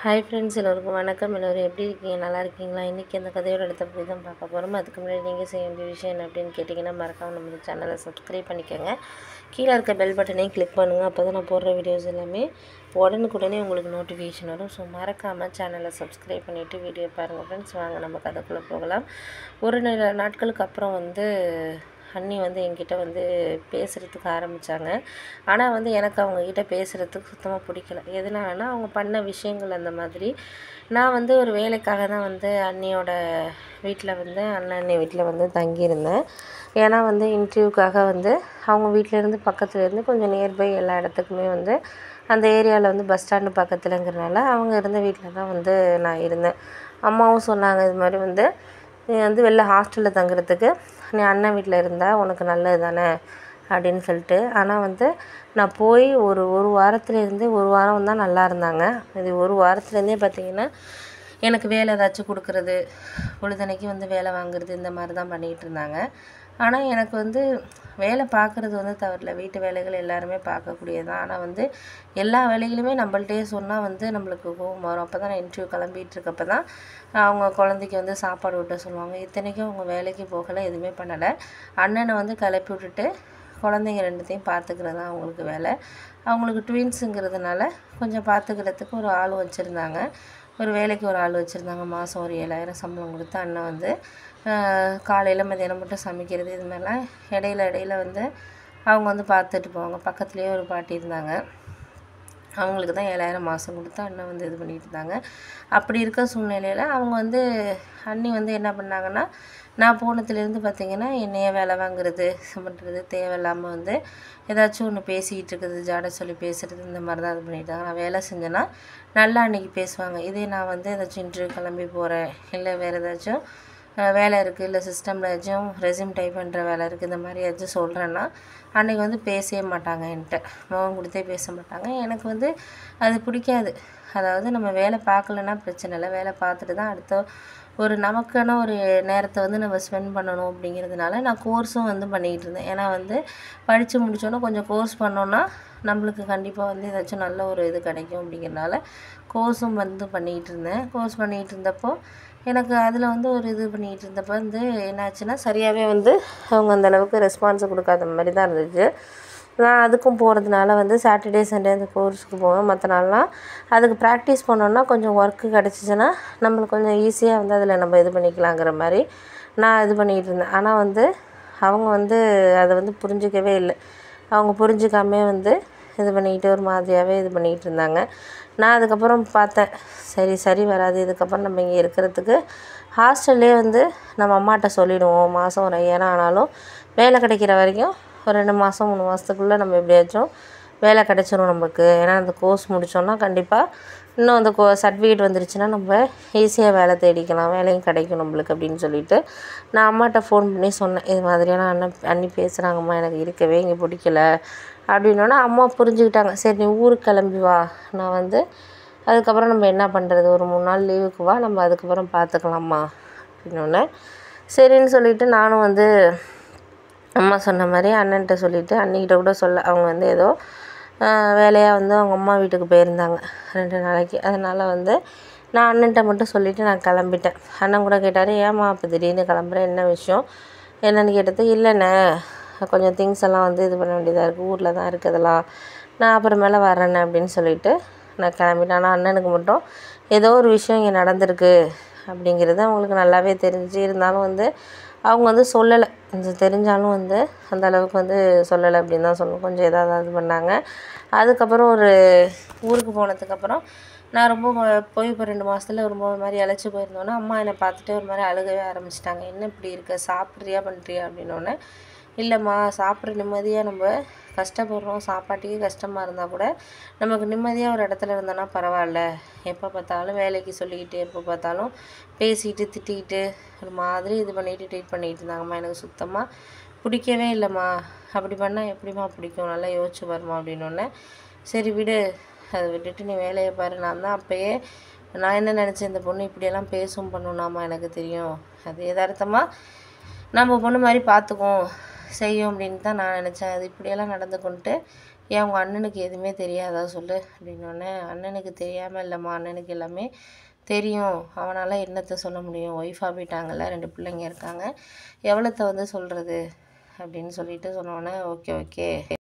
hi friends எல்லோருக்கும் வணக்கம் எல்லோரும் எப்படி இருக்கீங்க நல்லா இருக்கீங்களா இன்றைக்கி அந்த கதையோட அடுத்த போய் தான் பார்க்க போகிறோம் அதுக்கு முன்னாடி நீங்கள் செய்ய வேண்டிய விஷயம் என்ன அப்படின்னு கேட்டிங்கன்னா மறக்காம நம்ம சேனலை சப்ஸ்கிரைப் பண்ணிக்கோங்க கீழே இருக்க பெல் பட்டனையும் கிளிக் பண்ணுங்கள் அப்போ தான் நான் போடுற வீடியோஸ் எல்லாமே உடனுக்குடனே உங்களுக்கு நோட்டிஃபிகேஷன் வரும் ஸோ மறக்காமல் சேனலை சப்ஸ்கிரைப் பண்ணிவிட்டு வீடியோ பாருங்கள் ஃப்ரெண்ட்ஸ் வாங்க நம்ம கதைக்குள்ளே போகலாம் ஒரு நில நாட்களுக்கு அப்புறம் வந்து அண்ணி வந்து என்கிட்ட வந்து பேசுகிறதுக்கு ஆரம்பித்தாங்க ஆனால் வந்து எனக்கு அவங்கக்கிட்ட பேசுகிறதுக்கு சுத்தமாக பிடிக்கல எதனாலனா அவங்க பண்ண விஷயங்கள் அந்த மாதிரி நான் வந்து ஒரு வேலைக்காக தான் வந்து அண்ணியோட வீட்டில் வந்து அண்ணன் அண்ணி வீட்டில் வந்து தங்கியிருந்தேன் ஏன்னா வந்து இன்டர்வியூக்காக வந்து அவங்க வீட்டிலேருந்து பக்கத்துலேருந்து கொஞ்சம் நியர்பை எல்லா இடத்துக்குமே வந்து அந்த ஏரியாவில் வந்து பஸ் ஸ்டாண்டு பக்கத்துலங்கிறனால அவங்க இருந்த வீட்டில் தான் வந்து நான் இருந்தேன் அம்மாவும் சொன்னாங்க இது மாதிரி வந்து நீ வந்து வெளில ஹாஸ்டலில் தங்குறதுக்கு நீ அண்ணன் வீட்டில் இருந்தால் உனக்கு நல்லது தானே அப்படின்னு சொல்லிட்டு ஆனால் வந்து நான் போய் ஒரு ஒரு வாரத்துலேருந்து ஒரு வாரம் தான் நல்லா இருந்தாங்க இது ஒரு வாரத்துலேருந்தே பார்த்திங்கன்னா எனக்கு வேலை ஏதாச்சும் கொடுக்குறது பொழுதனைக்கு வந்து வேலை வாங்குறது இந்த மாதிரி தான் பண்ணிகிட்டு இருந்தாங்க ஆனால் எனக்கு வந்து வேலை பார்க்குறது வந்து தவறில்ல வீட்டு வேலைகள் எல்லாருமே பார்க்கக்கூடியது தான் ஆனால் வந்து எல்லா வேலைகளுமே நம்மள்ட்டே சொன்னால் வந்து நம்மளுக்கு கோவம் வரும் அப்போ தான் நான் இன்டர்வியூ கிளம்பிட்டு இருக்கப்போ தான் அவங்க குழந்தைக்கு வந்து சாப்பாடு ஊட்ட சொல்லுவாங்க இத்தனைக்கும் அவங்க வேலைக்கு போகலை எதுவுமே பண்ணலை அண்ணனை வந்து கிளப்பி விட்டுட்டு குழந்தைங்க ரெண்டுத்தையும் பார்த்துக்கிறது தான் அவங்களுக்கு வேலை அவங்களுக்கு ட்வின்ஸுங்கிறதுனால கொஞ்சம் பார்த்துக்கிறதுக்கு ஒரு ஆள் வச்சுருந்தாங்க ஒரு வேலைக்கு ஒரு ஆள் வச்சுருந்தாங்க மாதம் ஒரு ஏழாயிரம் சம்பளம் கொடுத்து அண்ணன் வந்து காலையில் மதியானம் மட்டும் சமைக்கிறது இது மாதிரிலாம் இடையில இடையில வந்து அவங்க வந்து பார்த்துட்டு போவாங்க பக்கத்துலேயே ஒரு பாட்டி இருந்தாங்க அவங்களுக்கு தான் ஏழாயிரம் மாதம் கொடுத்து அண்ணன் வந்து இது பண்ணிகிட்டு இருந்தாங்க அப்படி இருக்க சூழ்நிலையில் அவங்க வந்து அண்ணி வந்து என்ன பண்ணாங்கன்னா நான் போனதுலேருந்து பார்த்திங்கன்னா என்னைய வேலை வாங்குறது பண்ணுறது தேவையில்லாமல் வந்து ஏதாச்சும் ஒன்று பேசிக்கிட்டு இருக்குது ஜாட சொல்லி பேசுகிறது இந்த மாதிரி தான் இது பண்ணிட்டாங்க நான் வேலை செஞ்சேன்னா நல்லா அன்றைக்கி பேசுவாங்க இதே நான் வந்து ஏதாச்சும் இன்டர்வியூ கிளம்பி போகிறேன் இல்லை வேறு ஏதாச்சும் வேலை இருக்குது இல்லை சிஸ்டமில் ஏதாச்சும் ரெசியூம் டைப் பண்ணுற வேலை இருக்குது இந்த மாதிரி ஏதாச்சும் சொல்கிறேன்னா அன்றைக்கி வந்து பேசவே மாட்டாங்க என்கிட்ட முகம் கொடுத்தே பேச மாட்டாங்க எனக்கு வந்து அது பிடிக்காது அதாவது நம்ம வேலை பார்க்கலன்னா பிரச்சனை இல்லை வேலை பார்த்துட்டு தான் அடுத்த ஒரு நமக்கான ஒரு நேரத்தை வந்து நம்ம ஸ்பெண்ட் பண்ணணும் அப்படிங்கிறதுனால நான் கோர்ஸும் வந்து பண்ணிக்கிட்டு இருந்தேன் ஏன்னா வந்து படித்து முடித்தோன்னே கொஞ்சம் கோர்ஸ் பண்ணோன்னா நம்மளுக்கு கண்டிப்பாக வந்து ஏதாச்சும் நல்ல ஒரு இது கிடைக்கும் அப்படிங்கிறனால கோர்ஸும் வந்து பண்ணிக்கிட்டு இருந்தேன் கோர்ஸ் பண்ணிக்கிட்டு இருந்தப்போ எனக்கு அதில் வந்து ஒரு இது பண்ணிக்கிட்டு இருந்தப்போ வந்து என்னாச்சுன்னா சரியாகவே வந்து அவங்க அந்தளவுக்கு ரெஸ்பான்ஸை கொடுக்காத மாதிரி தான் இருந்துச்சு நான் அதுக்கும் போகிறதுனால வந்து சாட்டர்டே சண்டே அந்த கோர்ஸுக்கு போவேன் மற்ற நாள்லாம் அதுக்கு ப்ராக்டிஸ் பண்ணோன்னா கொஞ்சம் ஒர்க்கு கிடச்சிச்சின்னா நம்மளுக்கு கொஞ்சம் ஈஸியாக வந்து அதில் நம்ம இது பண்ணிக்கலாங்கிற மாதிரி நான் இது பண்ணிக்கிட்டு இருந்தேன் ஆனால் வந்து அவங்க வந்து அதை வந்து புரிஞ்சிக்கவே இல்லை அவங்க புரிஞ்சிக்காமே வந்து இது பண்ணிக்கிட்டு ஒரு மாதிரியாகவே இது பண்ணிக்கிட்டு இருந்தாங்க நான் அதுக்கப்புறம் பார்த்தேன் சரி சரி வராது இதுக்கப்புறம் நம்ம இங்கே இருக்கிறதுக்கு ஹாஸ்டல்லே வந்து நம்ம அம்மாட்ட சொல்லிவிடுவோம் மாதம் ஒரு ஐயாயிரம் ஆனாலும் வேலை கிடைக்கிற வரைக்கும் ஒரு ரெண்டு மாதம் மூணு மாதத்துக்குள்ளே நம்ம எப்படியாச்சும் வேலை கிடச்சிரும் நமக்கு ஏன்னா அந்த கோர்ஸ் முடித்தோன்னா கண்டிப்பாக இன்னும் அந்த கோ சர்டிஃபிகேட் வந்துருச்சுன்னா நம்ம ஈஸியாக வேலை தேடிக்கலாம் வேலையும் கிடைக்கும் நம்மளுக்கு அப்படின்னு சொல்லிட்டு நான் அம்மாட்ட ஃபோன் பண்ணி சொன்னேன் இது மாதிரியான அண்ணன் அண்ணி பேசுகிறாங்கம்மா எனக்கு இருக்கவே இங்கே பிடிக்கல அப்படின்னோடனே அம்மா புரிஞ்சுக்கிட்டாங்க சரி நீ ஊருக்கு கிளம்பி வா நான் வந்து அதுக்கப்புறம் நம்ம என்ன பண்ணுறது ஒரு மூணு நாள் லீவுக்கு வா நம்ம அதுக்கப்புறம் பார்த்துக்கலாம்மா அப்படின்னோடனே சரின்னு சொல்லிவிட்டு நானும் வந்து அம்மா சொன்ன மாதிரி அண்ணன்ட்ட சொல்லிவிட்டு அண்ணிக்கிட்ட கூட சொல்ல அவங்க வந்து ஏதோ வேலையாக வந்து அவங்க அம்மா வீட்டுக்கு போயிருந்தாங்க ரெண்டு நாளைக்கு அதனால் வந்து நான் அண்ணன்ட்ட மட்டும் சொல்லிவிட்டு நான் கிளம்பிட்டேன் அண்ணன் கூட கேட்டார் ஏம்மா இப்போ திடீர்னு கிளம்புறேன் என்ன விஷயம் என்னென்னு கேட்டதுக்கு இல்லைண்ணே கொஞ்சம் திங்ஸ் எல்லாம் வந்து இது பண்ண வேண்டியதாக இருக்குது ஊரில் தான் இருக்குதெல்லாம் நான் அப்புறமேல வரேண்ணே அப்படின்னு சொல்லிவிட்டு நான் கிளம்பிட்டேன் ஆனால் அண்ணனுக்கு மட்டும் ஏதோ ஒரு விஷயம் இங்கே நடந்திருக்கு அப்படிங்கிறது அவங்களுக்கு நல்லாவே தெரிஞ்சு இருந்தாலும் வந்து அவங்க வந்து சொல்லலை கொஞ்சம் தெரிஞ்சாலும் வந்து அந்த அளவுக்கு வந்து சொல்லலை அப்படின்னு தான் சொல்லணும் கொஞ்சம் ஏதாவது இது பண்ணாங்க அதுக்கப்புறம் ஒரு ஊருக்கு போனதுக்கப்புறம் நான் ரொம்ப போய் இப்போ ரெண்டு மாதத்துல ரொம்ப ஒரு மாதிரி இழைச்சி போயிருந்தோன்னே அம்மா என்னை பார்த்துட்டு ஒரு மாதிரி அழுகவே ஆரம்பிச்சிட்டாங்க என்ன இப்படி இருக்க சாப்பிட்றியா பண்ணுறியா அப்படின்னோடனே இல்லைம்மா சாப்பிட்ற நிம்மதியாக நம்ம கஷ்டப்படுறோம் சாப்பாட்டுக்கே கஷ்டமாக இருந்தால் கூட நமக்கு நிம்மதியாக ஒரு இடத்துல இருந்தோன்னா பரவாயில்ல எப்போ பார்த்தாலும் வேலைக்கு சொல்லிக்கிட்டு எப்போ பார்த்தாலும் பேசிக்கிட்டு திட்டிக்கிட்டு ஒரு மாதிரி இது பண்ணிட்டு ட்ரீட் பண்ணிக்கிட்டு இருந்தாங்கம்மா எனக்கு சுத்தமாக பிடிக்கவே இல்லைம்மா அப்படி பண்ணால் எப்படிம்மா பிடிக்கும் நல்லா யோசிச்சு பாருமா அப்படின்னோடனே சரி விடு அதை விட்டுட்டு நீ வேலையை பாரு நான் தான் அப்போயே நான் என்ன நினச்சேன் இந்த பொண்ணு இப்படியெல்லாம் பேசும் பண்ணுனாமா எனக்கு தெரியும் அது எதார்த்தமாக நம்ம பொண்ணு மாதிரி பார்த்துக்கும் செய்யும் அப்படின்னு தான் நான் நினச்சேன் அது இப்படியெல்லாம் நடந்து கொண்டு ஏன் உங்கள் அண்ணனுக்கு எதுவுமே தெரியாதா சொல்லு அப்படின்னோடனே அண்ணனுக்கு தெரியாமல் இல்லைம்மா அண்ணனுக்கு எல்லாமே தெரியும் அவனால் என்னத்தை சொல்ல முடியும் ஒய்ஃபாக போயிட்டாங்கல்ல ரெண்டு பிள்ளைங்க இருக்காங்க எவ்வளோத்த வந்து சொல்கிறது அப்படின்னு சொல்லிட்டு சொன்னோடனே ஓகே ஓகே